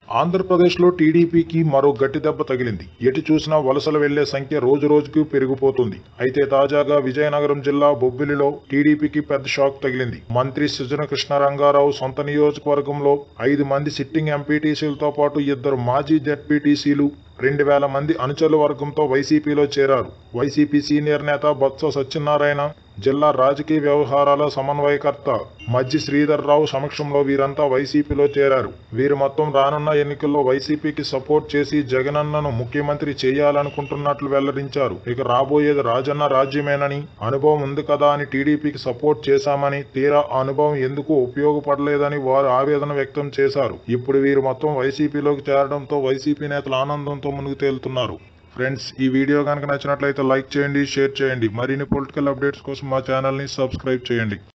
ఆంధ్రప్రదేశ్లో టీడీపీకి మరో గట్టి దెబ్బ తగిలింది ఎటు చూసినా వలసలు వెళ్లే సంఖ్య రోజు రోజుకు పెరిగిపోతుంది అయితే తాజాగా విజయనగరం జిల్లా బొబ్బిలిలో టీడీపీకి పెద్ద షాక్ తగిలింది మంత్రి సృజన కృష్ణ రంగారావు సొంత నియోజకవర్గంలో ఐదు మంది సిట్టింగ్ ఎంపీటీసీలతో పాటు ఇద్దరు మాజీ జెడ్పీటీసీలు రెండు వేల మంది అనుచరుల వర్గంతో వైసీపీలో చేరారు వైసీపీ సీనియర్ నేత బొత్స సత్యనారాయణ జిల్లా రాజకీయ వ్యవహారాల సమన్వయకర్త మజ్జి శ్రీధర్ రావు సమక్షంలో వీరంతా వైసీపీలో చేరారు వీరు మొత్తం రానున్న ఎన్నికల్లో వైసీపీకి సపోర్ట్ చేసి జగనన్నను ముఖ్యమంత్రి చేయాలనుకుంటున్నట్లు వెల్లడించారు ఇక రాబోయేది రాజన్న రాజ్యమేనని అనుభవం ఉంది కదా అని టీడీపీకి సపోర్ట్ చేశామని తీరా ఆ అనుభవం ఎందుకు ఉపయోగపడలేదని వారు ఆవేదన వ్యక్తం చేశారు ఇప్పుడు వీరు మొత్తం వైసీపీలోకి చేరడంతో వైసీపీ నేతలు ఆనందంతో మునిగి తేలుతున్నారు ఫ్రెండ్స్ ఈ వీడియో కనుక నచ్చినట్లయితే లైక్ చేయండి షేర్ చేయండి మరిన్ని పొలిటికల్ అప్డేట్స్ కోసం మా ఛానల్ని సబ్స్క్రైబ్ చేయండి